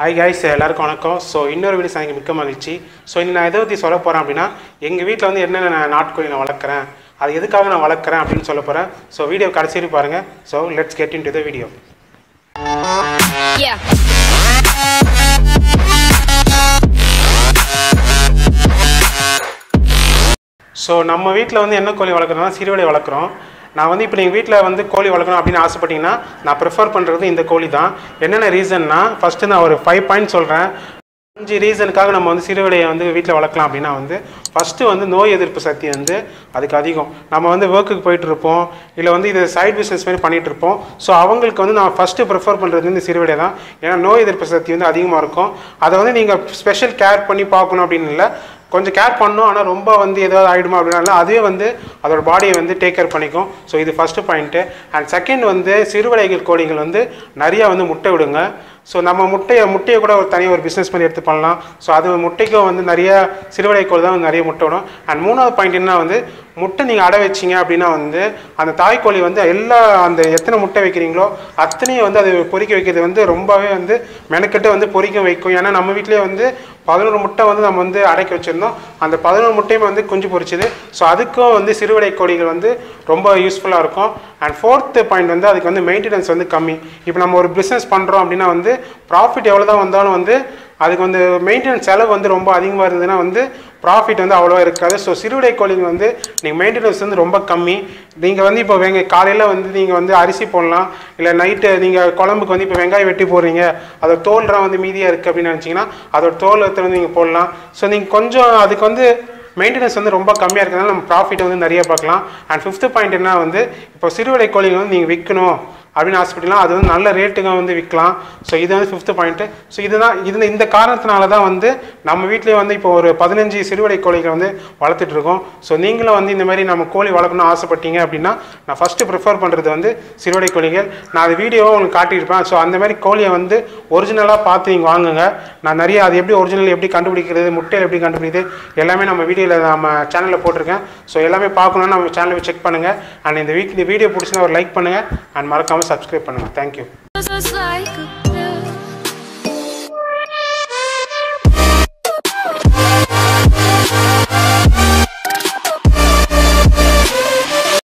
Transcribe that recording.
Hi guys எல்லாருக்கும் வணக்கம் so இன்னொரு வீடியோ சாய்க்கு மிக்க மகிழ்ச்சி ஸோ இன்னைக்கு நான் எதை பற்றி சொல்ல போகிறேன் அப்படின்னா எங்கள் வீட்டில் வந்து என்னென்ன நான் நாட்கோழி நான் வளர்க்குறேன் அது எதுக்காக நான் வளர்க்குறேன் அப்படின்னு சொல்ல போகிறேன் ஸோ வீடியோ கடைசி வரைக்கும் பாருங்கள் so let's get into the video Yeah. So நம்ம வீட்டில் வந்து என்ன கோழி வளர்க்குறோம்னா சிறுவடை வளர்க்குறோம் நான் வந்து இப்போ நீங்கள் வீட்டில் வந்து கோழி வளர்க்கணும் அப்படின்னு ஆசைப்பட்டீங்கன்னா நான் ப்ரிஃபர் பண்ணுறது இந்த கோழி தான் என்னென்ன ரீசன்னா ஃபஸ்ட்டு நான் ஒரு ஃபைவ் பாயிண்ட் சொல்கிறேன் அஞ்சு ரீசனுக்காக நம்ம வந்து சிறுவிடையை வந்து வீட்டில் வளர்க்கலாம் அப்படின்னா வந்து ஃபஸ்ட்டு வந்து நோய் எதிர்ப்பு சக்தி வந்து அதுக்கு அதிகம் நம்ம வந்து ஒர்க்குக்கு போயிட்டு இருப்போம் இல்லை வந்து இது சைட் பிஸ்னஸ் மாதிரி பண்ணிட்டு இருப்போம் ஸோ அவங்களுக்கு வந்து நான் ஃபஸ்ட்டு ப்ரிஃபர் பண்ணுறது இந்த சிறுவிடை தான் ஏன்னா நோய் எதிர்ப்பு சக்தி வந்து அதிகமாக இருக்கும் அதை வந்து நீங்கள் ஸ்பெஷல் கேர் பண்ணி பார்க்கணும் அப்படின்னு இல்லை கொஞ்சம் கேர் பண்ணணும் ஆனால் ரொம்ப வந்து ஏதாவது ஆகிடுமா அப்படின்னாலும் அதுவே வந்து அதோட பாடியை வந்து டேக் கேர் பண்ணிக்கும் ஸோ இது ஃபஸ்ட்டு பாயிண்ட்டு அண்ட் செகண்ட் வந்து சிறுவிடைகள் கோழிகள் வந்து நிறையா வந்து முட்டை விடுங்க ஸோ நம்ம முட்டையை முட்டையை கூட ஒரு தனியாக ஒரு பிஸ்னஸ் பண்ணி எடுத்து பண்ணலாம் ஸோ அது முட்டைக்கும் வந்து நிறைய சிறுவிடை கோழி தான் வந்து நிறைய முட்டை விடும் அண்ட் மூணாவது பாயிண்ட் என்ன வந்து முட்டை நீங்கள் அடை வச்சிங்க அப்படின்னா வந்து அந்த தாய்க்கோழி வந்து எல்லா அந்த எத்தனை முட்டை வைக்கிறீங்களோ அத்தனையும் வந்து அது பொறிக்க வைக்கிறது வந்து ரொம்பவே வந்து மெனக்கெட்டு வந்து பொறிக்க வைக்கும் ஏன்னா நம்ம வீட்டிலேயே வந்து பதினோரு முட்டை வந்து நம்ம வந்து அடைக்க வச்சுருந்தோம் அந்த பதினோரு முட்டையுமே வந்து குஞ்சு பொரிச்சுது ஸோ அதுக்கும் வந்து சிறுவிடை கோழிகள் வந்து ரொம்ப யூஸ்ஃபுல்லாக இருக்கும் அண்ட் ஃபோர்த்து பாயிண்ட் வந்து அதுக்கு வந்து மெயின்டெனன்ஸ் வந்து கம்மி இப்போ நம்ம ஒரு பிஸ்னஸ் பண்ணுறோம் அப்படின்னா வந்து ப்ராஃபிட் எவ்வளோ தான் வந்தாலும் வந்து அதுக்கு வந்து மெயின்டெனன்ஸ் செலவு வந்து ரொம்ப அதிகமாக இருந்ததுன்னா வந்து ப்ராஃபிட் வந்து அவ்வளோவா இருக்காது ஸோ சிறுவிடை கோழிங்க வந்து நீங்கள் மெயின்டெனன்ஸ் வந்து ரொம்ப கம்மி நீங்கள் வந்து இப்போ வெங்க காலையில் வந்து நீங்கள் வந்து அரிசி போடலாம் இல்லை நைட்டு நீங்கள் குழம்புக்கு வந்து இப்போ வெங்காயம் வெட்டி போடுறீங்க அதோட தோல்லாம் வந்து மீதியாக இருக்குது அப்படின்னு நினச்சிங்கன்னா அதோட தோல் எடுத்து வந்து நீங்கள் போடலாம் ஸோ நீங்கள் கொஞ்சம் அதுக்கு வந்து மெயின்டெனன்ஸ் வந்து ரொம்ப கம்மியாக இருக்கிறதுனால நம்ம ப்ராஃபிட் வந்து நிறைய பார்க்கலாம் அண்ட் ஃபிஃப்த்து பாயிண்ட் என்ன வந்து இப்போ சிறுவிடை கோழிங்க வந்து நீங்கள் விற்கணும் அப்படின்னு ஆசைப்பட்டீங்கன்னா அது வந்து நல்ல ரேட்டுக்கு வந்து விற்கலாம் ஸோ இது வந்து ஃபிஃப்த்து பாயிண்ட்டு ஸோ இதுதான் இது இந்த காரணத்தினால தான் வந்து நம்ம வீட்டிலே வந்து இப்போ ஒரு பதினஞ்சு சிறுவடை கோழிகள் வந்து வளர்த்துட்டு இருக்கோம் ஸோ நீங்களும் வந்து இந்த மாதிரி நம்ம கோழி வளர்க்கணும்னு ஆசைப்பட்டீங்க அப்படின்னா நான் ஃபஸ்ட்டு ப்ரிஃபர் பண்ணுறது வந்து சிறுவடை கோழிகள் நான் அது வீடியோவை உங்களுக்கு காட்டியிருப்பேன் ஸோ அந்த மாதிரி கோழியை வந்து ஒரிஜினலாக பார்த்து நீங்கள் வாங்குங்க நான் நிறைய அது எப்படி ஒரிஜினல் எப்படி கண்டுபிடிக்கிறது முட்டையில் எப்படி கண்டுபிடிக்கிறது எல்லாமே நம்ம வீடியோவில் நம்ம சேனலில் போட்டிருக்கேன் ஸோ எல்லாமே பார்க்கணுன்னா நம்ம சேனலை செக் பண்ணுங்கள் அண்ட் இந்த வீக் இந்த வீடியோ பிடிச்சினா ஒரு லைக் பண்ணுங்கள் அண்ட் மறக்காமல் சப்ஸ்கிரைப் பண்ணுங்கள் தேங்க்யூ Just like a